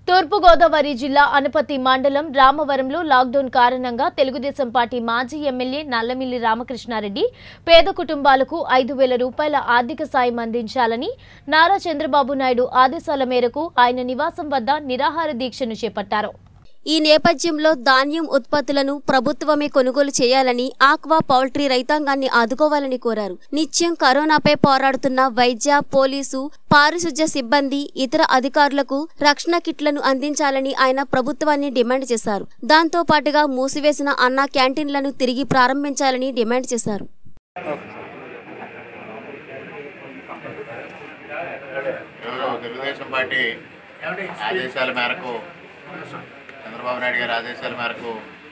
తూర్పుగోదావరి జిల్లా అనపతి మండలం రామవరంలో లాక్డౌన్ కారణంగా తెలుగుదేశం పార్టీ మాజీ ఎమ్మెల్యే నల్లమిల్లి రామకృష్ణారెడ్డి పేద కుటుంబాలకు ఐదు వేల రూపాయల ఆర్థిక సాయం అందించాలని నారా చంద్రబాబు నాయుడు ఆదేశాల మేరకు ఆయన నివాసం వద్ద నిరాహార దీక్షను చేపట్టారు ఈ నేపథ్యంలో ధాన్యం ఉత్పత్తులను ప్రభుత్వమే కొనుగోలు చేయాలని ఆక్వా పౌల్ట్రీ రైతాంగాన్ని ఆదుకోవాలని కోరారు నిత్యం కరోనాపై పోరాడుతున్న వైద్య పోలీసు పారిశుధ్య సిబ్బంది ఇతర అధికారులకు రక్షణ కిట్లను అందించాలని ఆయన ప్రభుత్వాన్ని డిమాండ్ చేశారు దాంతో పాటుగా మూసివేసిన అన్న క్యాంటీన్లను తిరిగి ప్రారంభించాలని డిమాండ్ చేశారు ఈరోజు తెలుగుదేశం పార్టీ ఆదేశాల మేరకు చంద్రబాబు నాయుడు గారి ఆదేశాల మేరకు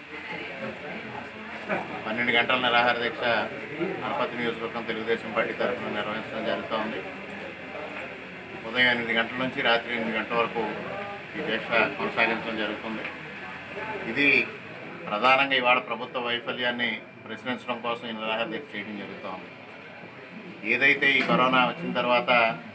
పన్నెండు గంటల నిరాహార దీక్ష అనపతి నియోజకవర్గం తెలుగుదేశం పార్టీ తరఫున నిర్వహించడం జరుగుతూ ఉంది ఉదయం ఎనిమిది గంటల నుంచి రాత్రి ఎనిమిది గంటల వరకు ఈ దీక్ష కొనసాగించడం జరుగుతుంది ఇది ప్రధానంగా ఇవాళ ప్రభుత్వ వైఫల్యాన్ని ప్రశ్నించడం కోసం ఈ నిరాహార దీక్ష చేయడం జరుగుతూ ఉంది ఏదైతే ఈ కరోనా వచ్చిన తర్వాత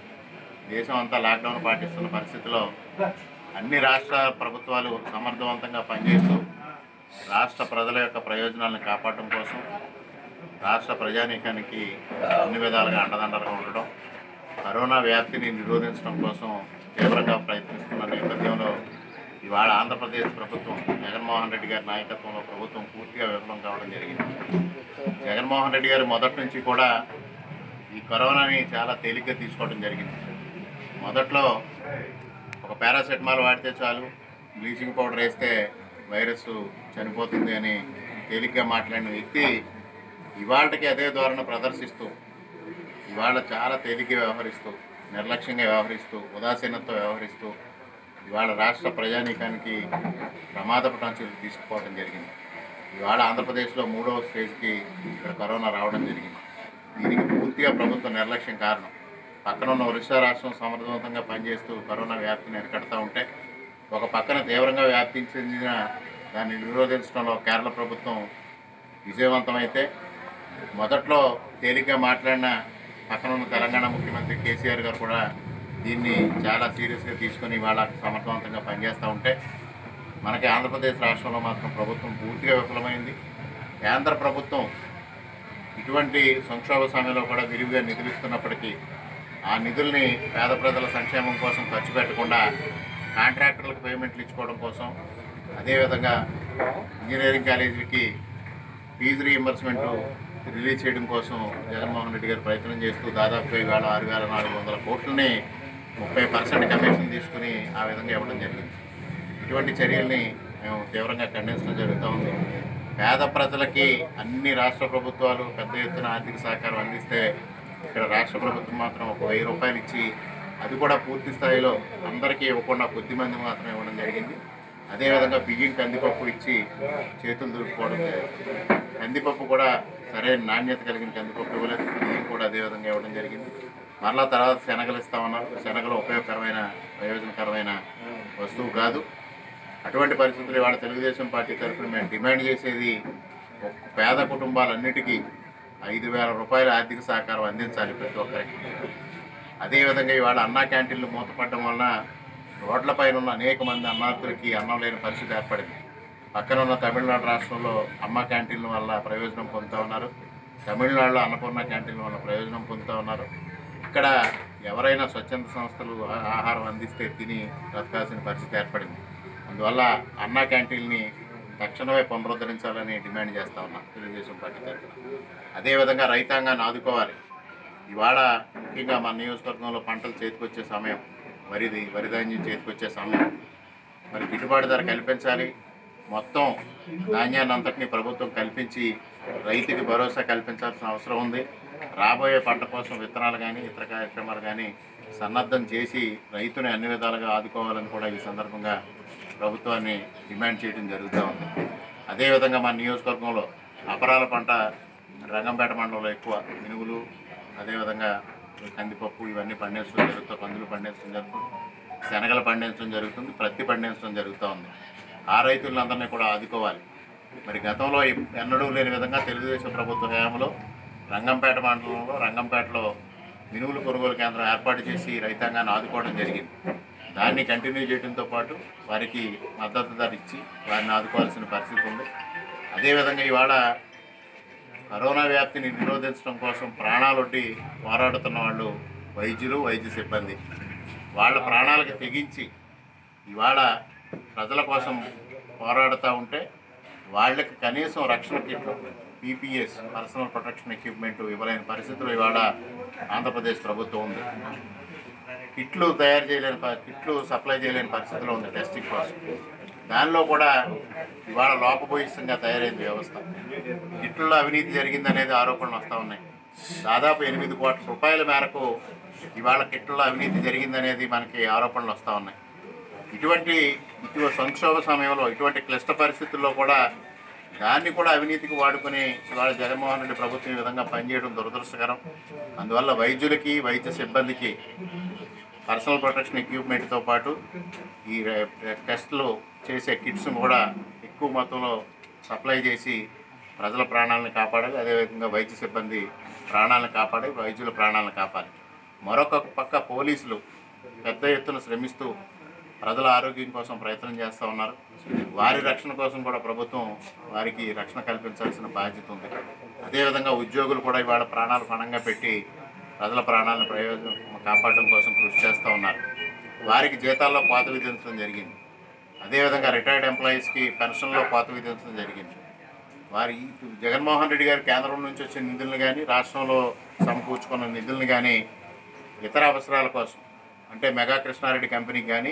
దేశం అంతా లాక్డౌన్ పాటిస్తున్న పరిస్థితిలో అన్ని రాష్ట్ర ప్రభుత్వాలు సమర్థవంతంగా పనిచేస్తూ రాష్ట్ర ప్రజల యొక్క ప్రయోజనాలను కాపాడడం కోసం రాష్ట్ర ప్రజానీకానికి అన్ని విధాలుగా అండదండలుగా ఉండడం కరోనా వ్యాప్తిని నిరోధించడం కోసం తీవ్రంగా ప్రయత్నిస్తున్న నేపథ్యంలో ఇవాళ ఆంధ్రప్రదేశ్ ప్రభుత్వం జగన్మోహన్ రెడ్డి గారి నాయకత్వంలో ప్రభుత్వం పూర్తిగా విఫలం కావడం జరిగింది జగన్మోహన్ రెడ్డి గారు మొదటి నుంచి కూడా ఈ కరోనాని చాలా తేలిగ్గా తీసుకోవడం జరిగింది మొదట్లో ఒక పారాసెటమాల్ వాడితే చాలు బ్లీచింగ్ పౌడర్ వేస్తే వైరస్ చనిపోతుంది అని తేలిగ్గా మాట్లాడిన వ్యక్తి ఇవాళకి అదే ధోరణి ప్రదర్శిస్తూ ఇవాళ చాలా తేలిగ్గా వ్యవహరిస్తూ నిర్లక్ష్యంగా వ్యవహరిస్తూ ఉదాసీనతతో వ్యవహరిస్తూ ఇవాళ రాష్ట్ర ప్రజానీకానికి ప్రమాదపు టంచులు తీసుకుపోవడం జరిగింది ఇవాళ ఆంధ్రప్రదేశ్లో మూడవ స్టేజ్కి ఇక్కడ కరోనా రావడం జరిగింది దీనికి పూర్తిగా ప్రభుత్వ నిర్లక్ష్యం కారణం పక్కన ఉన్న ఒరిస్సా రాష్ట్రం సమర్థవంతంగా పనిచేస్తూ కరోనా వ్యాప్తిని అరికడతా ఉంటే ఒక పక్కన తీవ్రంగా వ్యాప్తి చెందిన దాన్ని నిరోధించడంలో కేరళ ప్రభుత్వం విజయవంతమైతే మొదట్లో తేలిగ్గా మాట్లాడిన పక్కన ఉన్న తెలంగాణ ముఖ్యమంత్రి కేసీఆర్ గారు కూడా దీన్ని చాలా సీరియస్గా తీసుకొని వాళ్ళ సమర్థవంతంగా పనిచేస్తూ ఉంటే మనకి ఆంధ్రప్రదేశ్ రాష్ట్రంలో మాత్రం ప్రభుత్వం పూర్తిగా విఫలమైంది కేంద్ర ప్రభుత్వం ఇటువంటి సంక్షోభ సమయంలో కూడా విరివిగా నిధులు ఇస్తున్నప్పటికీ ఆ నిధుల్ని పేద ప్రజల సంక్షేమం కోసం ఖర్చు పెట్టకుండా కాంట్రాక్టర్లకు పేమెంట్లు ఇచ్చుకోవడం కోసం అదేవిధంగా ఇంజనీరింగ్ కాలేజీలకి ఫీజు రీఎంబర్స్మెంట్ రిలీజ్ చేయడం కోసం జగన్మోహన్ రెడ్డి గారు ప్రయత్నం చేస్తూ దాదాపుగా ఈవేళ ఆరు వేల నాలుగు వందల కోట్లని ముప్పై పర్సెంట్ కమిషన్ తీసుకుని ఆ విధంగా ఇవ్వడం జరిగింది ఇటువంటి చర్యల్ని మేము తీవ్రంగా ఖండించడం జరుగుతూ ఉంది పేద ప్రజలకి అన్ని రాష్ట్ర ప్రభుత్వాలు పెద్ద ఎత్తున ఆర్థిక సహకారం అందిస్తే ఇక్కడ రాష్ట్ర ప్రభుత్వం మాత్రం ఒక వెయ్యి రూపాయలు ఇచ్చి అది కూడా పూర్తి స్థాయిలో అందరికీ ఇవ్వకుండా కొద్ది మంది మాత్రం ఇవ్వడం జరిగింది అదేవిధంగా బియ్యం కందిపప్పు ఇచ్చి చేతులు దులుపుకోవడం జరిగింది కందిపప్పు కూడా సరైన నాణ్యత కలిగిన కందిపప్పు ఇవ్వలేదు బియ్యం కూడా అదేవిధంగా ఇవ్వడం జరిగింది మరలా తర్వాత శనగలు ఇస్తామన్నారు శనగలు ఉపయోగకరమైన ప్రయోజనకరమైన వస్తువు కాదు అటువంటి పరిస్థితులు ఇవాళ తెలుగుదేశం పార్టీ తరఫున మేము డిమాండ్ చేసేది ఒక పేద కుటుంబాలన్నిటికీ ఐదు వేల రూపాయల ఆర్థిక సహకారం అందించాలి ప్రతి ఒక్కరికి అదేవిధంగా ఇవాళ అన్నా క్యాంటీన్లు మూతపడడం వలన రోడ్లపైన ఉన్న అనేక మంది అన్నార్థులకి అన్నం లేని పరిస్థితి ఏర్పడింది పక్కన ఉన్న తమిళనాడు రాష్ట్రంలో అమ్మ క్యాంటీన్ల వల్ల ప్రయోజనం పొందుతూ ఉన్నారు తమిళనాడులో అన్నపూర్ణ క్యాంటీన్ల వల్ల ప్రయోజనం పొందుతూ ఉన్నారు ఇక్కడ ఎవరైనా స్వచ్ఛంద సంస్థలు ఆ- ఆహారం అందిస్తే తిని బ్రతకాల్సిన పరిస్థితి ఏర్పడింది అందువల్ల అన్నా క్యాంటీన్ని తక్షణమే పునరుద్ధరించాలని డిమాండ్ చేస్తా ఉన్నాం తెలుగుదేశం పార్టీ తరఫున అదేవిధంగా రైతాంగాన్ని ఆదుకోవాలి ఇవాళ ముఖ్యంగా మన నియోజకవర్గంలో పంటలు చేతికొచ్చే సమయం వరిది వరి ధాన్యం చేతికొచ్చే సమయం మరి గిట్టుబాటు ధర కల్పించాలి మొత్తం ధాన్యాన్ని అంతటినీ ప్రభుత్వం కల్పించి రైతుకి భరోసా కల్పించాల్సిన అవసరం ఉంది రాబోయే పంట కోసం విత్తనాలు కానీ ఇతర కార్యక్రమాలు కానీ సన్నద్ధం చేసి రైతుని అన్ని విధాలుగా ఆదుకోవాలని కూడా ఈ సందర్భంగా ప్రభుత్వాన్ని డిమాండ్ చేయడం జరుగుతూ ఉంది అదేవిధంగా మన నియోజకవర్గంలో అపరాల పంట రంగంపేట మండలంలో ఎక్కువ మినుగులు అదేవిధంగా కందిపప్పు ఇవన్నీ పండించడం జరుగుతుంది కందులు పండించడం జరుగుతుంది శనగలు పండించడం జరుగుతుంది ప్రత్తి పండించడం జరుగుతూ ఉంది ఆ రైతులందరినీ కూడా ఆదుకోవాలి మరి గతంలో ఎప్- ఎన్నడూ లేని విధంగా తెలుగుదేశం ప్రభుత్వ హయాంలో రంగంపేట మండలంలో రంగంపేటలో మినుములు కొనుగోలు కేంద్రం ఏర్పాటు చేసి రైతాంగాన్ని ఆదుకోవడం జరిగింది దాన్ని కంటిన్యూ చేయడంతో పాటు వారికి మద్దతు ధర ఇచ్చి వారిని ఆదుకోవాల్సిన పరిస్థితి ఉంది అదేవిధంగా ఇవాళ కరోనా వ్యాప్తిని నిరోధించడం కోసం ప్రాణాలొడ్డి పోరాడుతున్న వాళ్ళు వైద్యులు వైద్య సిబ్బంది వాళ్ళ ప్రాణాలకు తెగించి ఇవాళ ప్రజల కోసం పోరాడుతూ ఉంటే వాళ్ళకి కనీసం రక్షణ కిట్లు పీపీఎస్ పర్సనల్ ప్రొటెక్షన్ ఎక్విప్మెంట్ ఇవ్వలేని పరిస్థితులు ఇవాళ ఆంధ్రప్రదేశ్ ప్రభుత్వం ఉంది కిట్లు తయారు చేయలేని ప- కిట్లు సప్లై చేయలేని పరిస్థితిలో ఉంది టెస్టింగ్ కోసం దానిలో కూడా ఇవాళ లోపభూయిష్టంగా తయారైంది వ్యవస్థ కిట్లలో అవినీతి జరిగిందనేది ఆరోపణలు వస్తూ ఉన్నాయి దాదాపు ఎనిమిది కోట్ల రూపాయల మేరకు ఇవాళ కిట్లలో అవినీతి జరిగిందనేది మనకి ఆరోపణలు వస్తూ ఉన్నాయి ఇటువంటి ఇటువంటి సంక్షోభ సమయంలో ఇటువంటి క్లిష్ట పరిస్థితుల్లో కూడా దాన్ని కూడా అవినీతికి వాడుకొని ఇవాళ జగన్మోహన్ రెడ్డి ప్రభుత్వం ఈ విధంగా పనిచేయడం దురదృష్టకరం అందువల్ల వైద్యులకి వైద్య సిబ్బందికి పర్సనల్ ప్రొటెక్షన్ ఎక్విప్మెంట్తో పాటు ఈ రె- రె- టెస్టులు చేసే కిట్స్ను కూడా ఎక్కువ మొత్తంలో సప్లై చేసి ప్రజల ప్రాణాలను కాపాడాలి అదేవిధంగా వైద్య సిబ్బంది ప్రాణాలను కాపాడి వైద్యుల ప్రాణాలను కాపాడాలి మరొక పక్క పోలీసులు పెద్ద ఎత్తున శ్రమిస్తూ ప్రజల ఆరోగ్యం కోసం ప్రయత్నం చేస్తూ ఉన్నారు వారి రక్షణ కోసం కూడా ప్రభుత్వం వారికి రక్షణ కల్పించాల్సిన బాధ్యత ఉంది అదేవిధంగా ఉద్యోగులు కూడా ఇవాళ ప్రాణాలు పణంగా పెట్టి ప్రజల ప్రాణాలను ప్రయోజనం కాపాడడం కోసం కృషి చేస్తూ ఉన్నారు వారికి జీతాల్లో కోత విధించడం జరిగింది అదేవిధంగా రిటైర్డ్ ఎంప్లాయీస్కి పెన్షన్లో కోత విధించడం జరిగింది వారి ఈ జగన్మోహన్ రెడ్డి గారు కేంద్రం నుంచి వచ్చిన నిధులను కానీ రాష్ట్రంలో సమకూర్చుకున్న నిధులను కానీ ఇతర అవసరాల కోసం అంటే మెగా కృష్ణారెడ్డి కంపెనీకి కానీ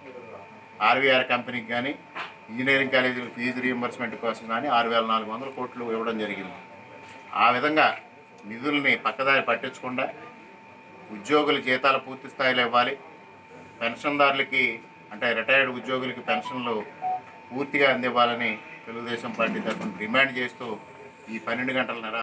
ఆర్వీఆర్ కంపెనీకి కానీ ఇంజనీరింగ్ కాలేజీల ఫీజు రీఎంబర్స్మెంట్ కోసం కానీ ఆరు వేల నాలుగు వందల కోట్లు ఇవ్వడం జరిగింది ఆ విధంగా నిధుల్ని పక్కదారి పట్టించకుండా ఉద్యోగుల జీతాలు పూర్తి స్థాయిలో ఇవ్వాలి పెన్షన్దారులకి అంటే రిటైర్డ్ ఉద్యోగులకి పెన్షన్లు పూర్తిగా అందివ్వాలని తెలుగుదేశం పార్టీ తరఫున డిమాండ్ చేస్తూ ఈ పన్నెండు గంటల నిరా